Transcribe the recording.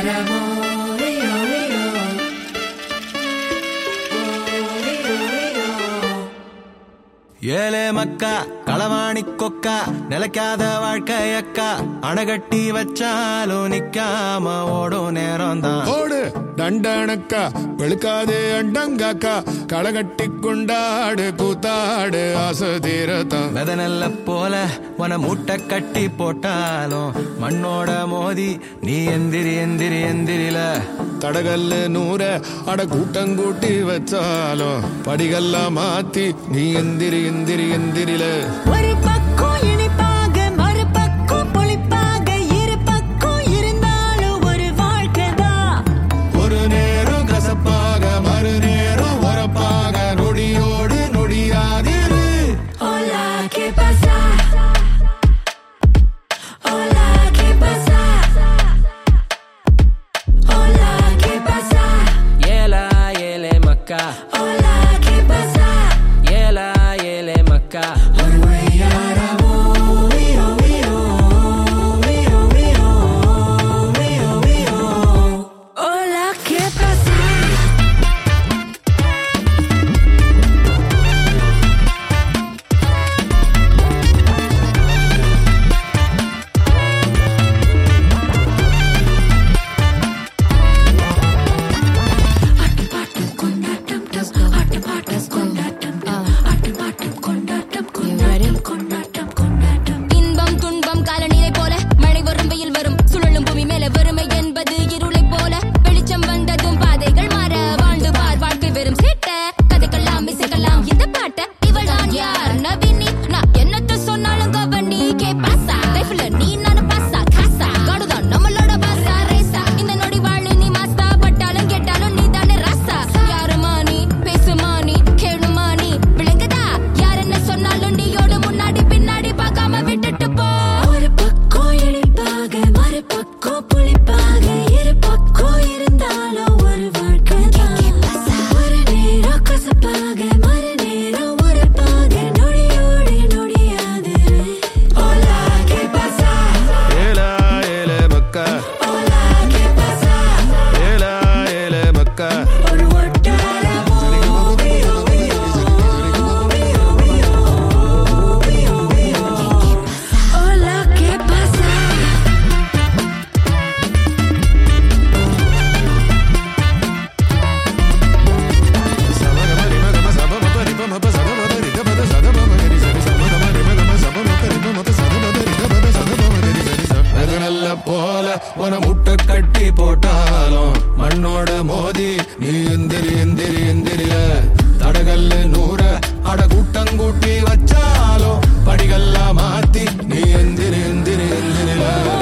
ஏலே மக்கா களவாணி கொக்கா நிலைக்காத வாழ்க்கையக்கா அணகட்டி வச்சாலும் நிக்காம ஓடும் நேரம் தான் ஓடு தண்டனக்கா வெளுக்காதே அண்டங்காக்கா களகட்டி கொண்டாடு கூத்தாடு ஆசை தீரத்தான் வெத நெல்ல போல உன மூட்டை கட்டி போட்டாலும் மண்ணோட மோதி நீ எந்திரி எந்திரி எந்திரில தடகல்ல நூற அட கூட்டங்கூட்டி வச்சாலும் படிகள்லாம் மாத்தி நீ எந்திரி எந்திரி எந்திரில ஒரு பக்கம் இனிப்பாக மறுபக்கம் புளிப்பாக இரு பக்கம் இருந்தாலும் ஒரு வாழ்க்கைதான் ஒரு நேரம் கசப்பாக மறு நேரம் உரப்பாக நொடியோடு நொடியாதிரு Hola, ¿qué pasa? Hola, ¿qué pasa? Hola, ¿qué pasa? ஏலா ஏலே மக்கா Hola, ¿qué pasa? ஏலா ஏலே மக்கா Hola, ¿qué pasa? இன்பம் துன்பம் காலநிலை போல மழை வரும் வெயில் வரும் சுழலும் பூமி மேல வறுமை என்பது இருளை போல வெளிச்சம் வந்ததும் பாதைகள் மாற வாழ்ந்து பார் வாழ்க்கை வெறும் சேட்ட கதைக்கெல்லாம் இசைக்கலாம் இந்த பாட்ட இவள் தான் யார் நவீனி நான் என்னத்த சொன்னாலும் கவனி கே பாசா லைஃப்ல நீ நானும் பாசா காசா காடுதான் நம்மளோட பாசா ரேசா இந்த நொடி வாழு நீ மாஸ்தா பட்டாலும் கேட்டாலும் நீ தானே ராசா யாருமா நீ பேசுமா நீ கேளுமா நீ விளங்குதா யார் என்ன சொன்னாலும் நீயோடு முன்னாடி பின்னாடி பார்க்காம விட்டுட்டு போ ஒரு பக்கம் இனிப்பாக மறுபக்கம் புளிப்பாக இரு பக்கம் இருந்தாலும் ஒரு வாழ்க்கை ஒரு நேரம் கசப்பாக மறு நேரம் உரப்பாக நொடியோடு நொடியாது Hola, ¿qué pasa? ஏலா ஏலே மக்கா Hola, ¿qué pasa? ஏலா ஏலே மக்கா ஒரு ஒட்டாரமோ Hola, ¿qué pasa? நல்ல போல உன முட்டை கட்டி போட்டாலும் மண்ணோட மோதி நீ எந்திரி எந்திரி எந்திரில தடகல்ல நூற அட கூட்டங்கூட்டி வச்சாலும் படிகள்லாம் மாத்தி நீ எந்திரி எந்திரி எந்திரில